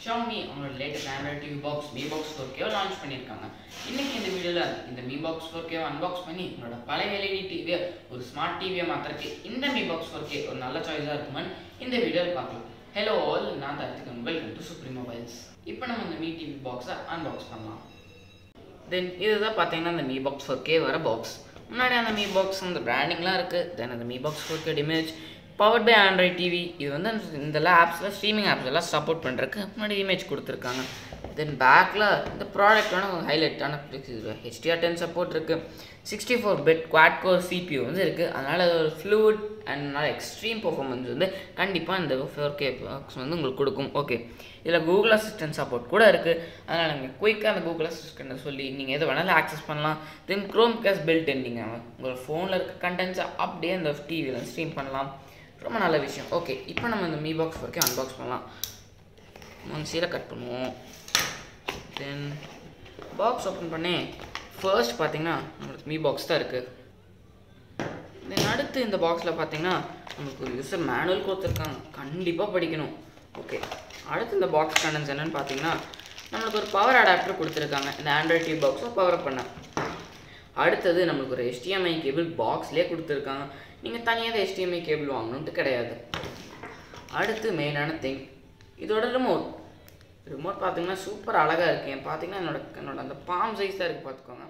Xiaomi அவங்களோட latest android TV box Mi box four கேவை லான்ச் பண்ணியிருக்காங்க இன்னைக்கு இந்த வீடியோவில் இந்த மீ பாக்ஸ் ஃபோர் கேவை அன்பாக்ஸ் பண்ணி உங்களோட பழைய எல்இடி டிவியை ஒரு ஸ்மார்ட் டிவியை மாற்றுறதுக்கு இந்த மீ பாக்ஸ் ஃபோர் கே ஒரு நல்ல சாய்ஸாக இருக்குமான்னு இந்த வீடியோவில் பார்க்கலாம் ஹலோ ஆல் நான் Darthikan welcome to Supreme Mobiles இப்போ நம்ம இந்த மீ டிவி பாக்ஸை அன்பாக்ஸ் பண்ணலாம் தென் இதுதான் பார்த்தீங்கன்னா இந்த மீ பாக்ஸ் ஃபோர் கே வர பாக்ஸ் முன்னாடி அந்த மீ பாக்ஸ் அந்த பிராண்டிங்லாம் இருக்குது தென் அந்த Mi box four K image powered by android TV இது வந்து இந்த ஆப்ஸில் ஸ்ட்ரீமிங் ஆப்ஸ் எல்லாம் சப்போர்ட் பண்ணுறதுக்கு முன்னாடி இமேஜ் கொடுத்துருக்காங்க தென் பேக்கில் இந்த ப்ராடக்டான ஒரு ஹைலைட்டான ஹெச்டிஆர் டென் சப்போர்ட் இருக்குது sixty four bit quad core CPU வந்து இருக்குது அதனால் அது ஒரு ஃப்ளூட் அண்ட் நல்ல எக்ஸ்ட்ரீம் பர்ஃபார்மன்ஸ் வந்து கண்டிப்பாக இந்த ஃபோர் கே பாக்ஸ் வந்து உங்களுக்கு கொடுக்கும் ஓகே இதில் கூகுள் அசிஸ்டன்ட் சப்போர்ட் கூட இருக்குது அதனால் நீங்கள் குயிக்காக அந்த கூகுள் அசிஸ்டண்ட்டை சொல்லி நீங்கள் எது வேணாலும் ஆக்சஸ் பண்ணலாம் தென் க்ரோம் கேஸ் பில்ட் நீங்கள் உங்கள் ஃபோனில் இருக்க கண்டென்ட்ஸை அப்படியே அந்த டிவியில் ஸ்ட்ரீம் பண்ணலாம் ரொம்ப நல்ல விஷயம் ஓகே இப்போ நம்ம இந்த மீ பாக்ஸ் வரைக்கும் அன்பாக்ஸ் பண்ணலாம் முன்சீல கட் பண்ணுவோம் தென் பாக்ஸ் ஓப்பன் பண்ணி ஃபர்ஸ்ட் பார்த்தீங்கன்னா நம்மளுக்கு மீ பாக்ஸ் தான் இருக்குது தென் அடுத்து இந்த பாக்ஸில் பார்த்தீங்கன்னா நமக்கு ஒரு யூசர் மேனுவல் கொடுத்துருக்காங்க கண்டிப்பாக படிக்கணும் ஓகே அடுத்து இந்த பாக்ஸ் கண்டன்ஸ் என்னென்னு பார்த்தீங்கன்னா நம்மளுக்கு ஒரு பவர் அடாப்டர் கொடுத்துருக்காங்க இந்த ஆண்ட்ராய்ட் டிவி பாக்ஸை பவர் பண்ண அடுத்தது நம்மளுக்கு ஒரு HDMI கேபிள் பாக்ஸ்லேயே கொடுத்துருக்காங்க நீங்கள் தனியாக HDMI கேபிள் வாங்கணுன்ட்டு கிடையாது அடுத்து மெயினான திங் இதோட ரிமோட் ரிமோட் பார்த்தீங்கன்னா சூப்பர் அழகாக இருக்கு ஏன் பார்த்தீங்கன்னா என்னோட என்னோட அந்த பாம் சைஸ் தான் இருக்குது பார்த்துக்கோங்க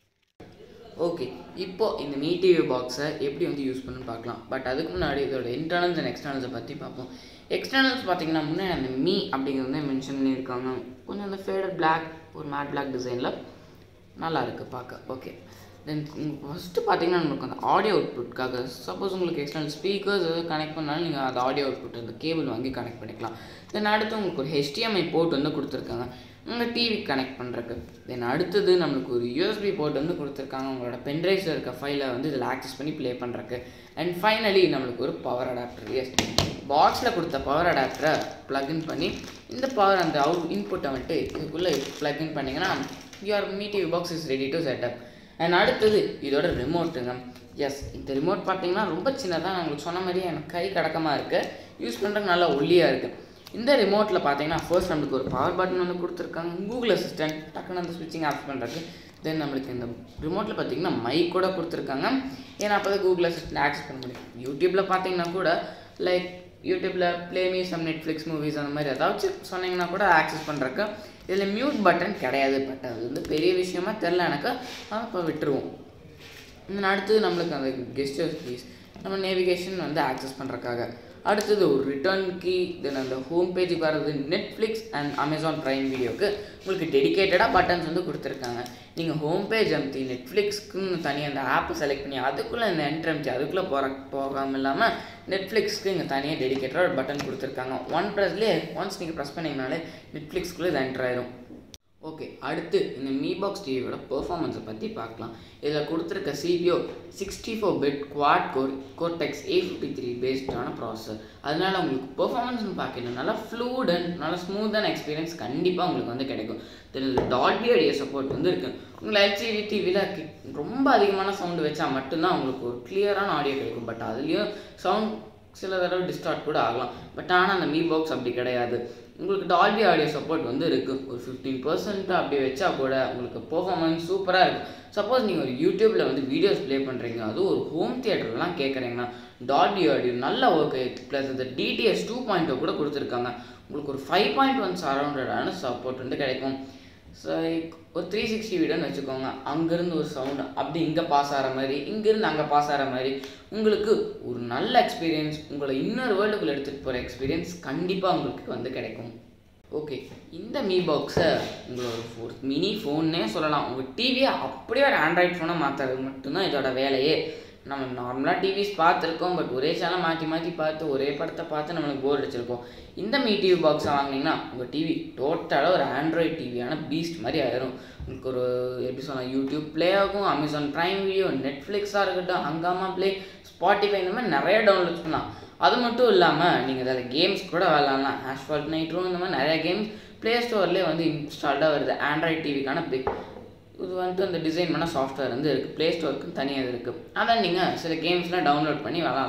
ஓகே இப்போ இந்த மீ டிவி பாக்ஸை எப்படி வந்து யூஸ் பண்ணணும்னு பார்க்கலாம் பட் அதுக்கு முன்னாடி இதோட இன்டர்னல்ஸ் அண்ட் எக்ஸ்டர்னல்ஸை பற்றி பார்ப்போம் எக்ஸ்டர்னல்ஸ் பார்த்தீங்கன்னா முன்னாடி அந்த மீ அப்படிங்கிறது வந்து மென்ஷன் பண்ணியிருக்காங்க கொஞ்சம் அந்த ஃபேடட் பிளாக் ஒரு மேட் பிளாக் டிசைனில் நல்லா இருக்குது பார்க்க ஓகே தென் ஃபஸ்ட்டு பார்த்தீங்கன்னா நம்மளுக்கு அந்த ஆடியோ அவுட்புட்காக சப்போஸ் உங்களுக்கு எக்ஸ்டர்னல் ஸ்பீக்கர்ஸ் எதாவது கனெக்ட் பண்ணாலும் நீங்கள் அந்த ஆடியோ அவுட்புட் அந்த கேபிள் வாங்கி கனெக்ட் பண்ணிக்கலாம் தென் அடுத்து உங்களுக்கு ஒரு HDMI போர்ட் வந்து கொடுத்துருக்காங்க உங்கள் டிவி கனெக்ட் பண்ணுறக்கு தென் அடுத்தது நம்மளுக்கு ஒரு யூஎஸ்பி போர்ட் வந்து கொடுத்துருக்காங்க உங்களோட பென்ட்ரைவ்ஸில் இருக்க ஃபைலை வந்து இதில் ஆக்சஸ் பண்ணி ப்ளே பண்ணுறக்கு அண்ட் ஃபைனலி நம்மளுக்கு ஒரு பவர் அடாப்டர் எஸ் பாக்ஸில் கொடுத்த பவர் அடாப்டரை ப்ளக்இன் பண்ணி இந்த பவர் அந்த அவுட் இன்புட்டை வந்துட்டு இதுக்குள்ளே ப்ளக்இன் பண்ணிங்கன்னா your Mi TV box is ready to setup and அடுத்தது இதோட ரிமோட்டுங்க எஸ் இந்த ரிமோட் பார்த்தீங்கன்னா ரொம்ப சின்னதாக நான் உங்களுக்கு சொன்ன மாதிரியே எனக்கு கை கடக்கமாக இருக்குது யூஸ் பண்ணுறதுக்கு நல்லா ஒல்லியாக இருக்குது இந்த ரிமோட்டில் பார்த்தீங்கன்னா ஃபர்ஸ்ட் நம்மளுக்கு ஒரு பவர் பட்டன் வந்து கொடுத்துருக்காங்க கூகுள் அசிஸ்டன்ட் டக்குன்னு அந்த ஸ்விட்சிங் ஆஃப் பண்ணுறதுக்கு தென் நம்மளுக்கு இந்த ரிமோட்டில் பார்த்தீங்கன்னா மைக் கூட கொடுத்துருக்காங்க ஏன்னா அப்போ தான் கூகுள் அசிஸ்டன்ட் ஆக்சஸ் பண்ண முடியும் யூடியூப்பில் பார்த்தீங்கன்னா கூட லைக் யூடியூப்பில் ப்ளேமி சம் நெட்ஃப்ளிக்ஸ் மூவிஸ் அந்த மாதிரி ஏதாச்சும் சொன்னீங்கன்னா கூட ஆக்சஸ் பண்ணுறக்கு இதில் மியூட் பட்டன் கிடையாது பட் அது வந்து பெரிய விஷயமா தெரில எனக்கு ஆனால் இப்போ விட்டுருவோம் இன்னும் அடுத்தது நம்மளுக்கு அந்த கெஸ்டர்ஸ் ப்ளீஸ் நம்ம நேவிகேஷன் வந்து ஆக்சஸ் பண்ணுறக்காக அடுத்தது ஒரு ரிட்டர்ன் கீ தென் அந்த ஹோம் பேஜுக்கு வர்றது நெட்ஃப்ளிக்ஸ் அண்ட் அமேசான் ப்ரைம் வீடியோக்கு உங்களுக்கு டெடிக்கேட்டடாக பட்டன்ஸ் வந்து கொடுத்துருக்காங்க நீங்கள் ஹோம் பேஜ் அமுத்தி நெட்ஃப்ளிக்ஸ்க்குன்னு தனியாக அந்த ஆப்பை செலக்ட் பண்ணி அதுக்குள்ளே இந்த என்ட்ரு அமுத்தி அதுக்குள்ளே போகிற போகாமல் இல்லாமல் நெட்ஃப்ளிக்ஸ்க்கு இங்கே தனியாக டெடிக்கேட்டடாக ஒரு பட்டன் கொடுத்துருக்காங்க ஒன் ப்ரெஸ்லேயே ஒன்ஸ் நீங்கள் ப்ரெஸ் பண்ணிங்கனாலே நெட்ஃப்ளிக்ஸ்க்குள்ளே இது என்ட்ரு ஆயிரும் ஓகே அடுத்து இந்த மீ பாக்ஸ் டிவியோட பெர்ஃபார்மன்ஸை பற்றி பார்க்கலாம் இதில் கொடுத்துருக்க CPU sixty four bit quad core cortex A fifty three பேஸ்டான ப்ராசஸர் அதனால் உங்களுக்கு பெர்ஃபார்மன்ஸ்னு பார்க்கணும் நல்லா ஃப்ளூட் அண்ட் நல்லா ஸ்மூத்தான எக்ஸ்பீரியன்ஸ் கண்டிப்பாக உங்களுக்கு வந்து கிடைக்கும் தென் டால்பி ஆடியோ சப்போர்ட் வந்து இருக்குது உங்களை எல்சிடி டிவியில் ரொம்ப அதிகமான சவுண்டு வச்சா மட்டும்தான் உங்களுக்கு ஒரு கிளியரான ஆடியோ கிடைக்கும் பட் அதுலேயும் சவுண்ட் சில தடவை டிஸ்டார்ட் கூட ஆகலாம் பட் ஆனால் அந்த மீ பாக்ஸ் அப்படி கிடையாது உங்களுக்கு டால்பி ஆடியோ சப்போர்ட் வந்து இருக்குது ஒரு ஃபிஃப்டீன் பர்சன்ட் அப்படி வச்சா கூட உங்களுக்கு பெர்ஃபார்மன்ஸ் சூப்பராக இருக்கும் சப்போஸ் நீங்கள் ஒரு யூடியூப்பில் வந்து வீடியோஸ் ப்ளே பண்ணுறீங்க அதுவும் ஒரு ஹோம் தியேட்டர்லாம் கேட்குறீங்கன்னா டால்பி ஆடியோ நல்ல ஒர்க் ப்ளஸ் இந்த டிடிஎஸ் டூ பாயிண்ட் கூட கொடுத்துருக்காங்க உங்களுக்கு ஒரு ஃபைவ் பாயிண்ட் ஒன் சரௌண்டடான சப்போர்ட் வந்து கிடைக்கும் ஸோ ஒரு த்ரீ சிக்ஸ்டி வீடியோன்னு வச்சுக்கோங்க அங்கேருந்து ஒரு சவுண்டு அப்படி இங்கே பாஸ் ஆகிற மாதிரி இங்கேருந்து அங்கே பாஸ் ஆகிற மாதிரி உங்களுக்கு ஒரு நல்ல எக்ஸ்பீரியன்ஸ் உங்களை இன்னொரு வேர்ல்டுக்குள்ளே எடுத்துகிட்டு போகிற எக்ஸ்பீரியன்ஸ் கண்டிப்பாக உங்களுக்கு வந்து கிடைக்கும் ஓகே இந்த மீ பாக்ஸை உங்களோட ஒரு மினி ஃபோன்னே சொல்லலாம் உங்கள் டிவியை அப்படியே ஒரு ஆண்ட்ராய்ட் ஃபோனை மாற்றுறது மட்டும்தான் இதோட வேலையே நம்ம நார்மலாக டிவிஸ் பார்த்துருக்கோம் பட் ஒரே சேனல் மாற்றி மாற்றி பார்த்து ஒரே படத்தை பார்த்து நம்மளுக்கு போர் அடிச்சிருக்கோம் இந்த மீ டிவி பாக்ஸை வாங்கினீங்கன்னா உங்கள் டிவி டோட்டலாக ஒரு ஆண்ட்ராய்ட் டிவியான பீஸ்ட் மாதிரி ஆயிரும் உங்களுக்கு ஒரு எப்படி சொல்லலாம் யூடியூப் ப்ளே ஆகும் அமேசான் ப்ரைம் வீடியோ நெட்ஃப்ளிக்ஸாக இருக்கட்டும் ஹங்காமா ப்ளே ஸ்பாட்டிஃபை இந்த மாதிரி நிறைய டவுன்லோட் பண்ணலாம் அது மட்டும் இல்லாமல் நீங்கள் அதில் கேம்ஸ் கூட விளாட்லாம் ஆஷ்ஃபால்ட் நைட்ரும் இந்த மாதிரி நிறைய கேம்ஸ் ப்ளே ஸ்டோர்லேயே வந்து இன்ஸ்டால்டாக வருது ஆண்ட்ராய்ட் டிவிக்கான பிக் இது வந்துட்டு அந்த டிசைன் பண்ண சாஃப்ட்வேர் வந்து இருக்குது ப்ளே ஸ்டோருக்கு தனியாக இருக்குது அதான் நீங்கள் சில கேம்ஸ்லாம் டவுன்லோட் பண்ணி விளாட்லாம்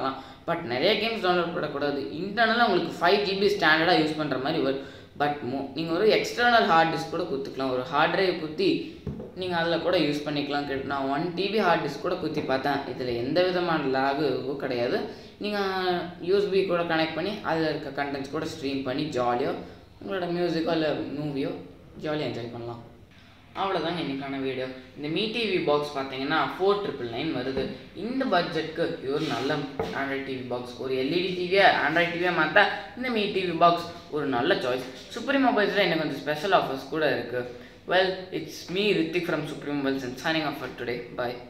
பட் நிறைய கேம்ஸ் டவுன்லோட் பண்ணக்கூடாது இன்டர்னலாக உங்களுக்கு ஃபைவ் ஜிபி ஸ்டாண்டர்டாக யூஸ் பண்ணுற மாதிரி வரும் பட் மோ நீங்கள் ஒரு எக்ஸ்டர்னல் ஹார்ட் டிஸ்க் கூட குத்துக்கலாம் ஒரு ஹார்ட் டிரைவ் குத்தி நீங்கள் அதில் கூட யூஸ் பண்ணிக்கலாம் கேட்டு நான் ஒன் டிபி ஹார்ட் டிஸ்க் கூட குத்தி பார்த்தேன் இதில் எந்த விதமான லாகும் கிடையாது நீங்கள் யூஎஸ்பி கூட கனெக்ட் பண்ணி அதில் இருக்க கண்டென்ட்ஸ் கூட ஸ்ட்ரீம் பண்ணி ஜாலியாக உங்களோட மியூசிக்கோ இல்லை மூவியோ ஜாலியாக என்ஜாய் பண்ணலாம் அவ்வளோதாங்க இன்றைக்கான வீடியோ இந்த மீ டிவி பாக்ஸ் பார்த்தீங்கன்னா ஃபோர் ட்ரிபிள் நைன் வருது இந்த பட்ஜெட்க்கு இது ஒரு நல்ல ஆண்ட்ராய்ட் டிவி பாக்ஸ் ஒரு எல்இடி டிவியை ஆண்ட்ராய்ட் டிவியை மாற்றா இந்த மீ டிவி பாக்ஸ் ஒரு நல்ல சாய்ஸ் சுப்ரீம் மொபைல்ஸில் எனக்கு கொஞ்சம் ஸ்பெஷல் ஆஃபர்ஸ் கூட இருக்குது well it's me Rithik from Supreme Mobiles and signing off today by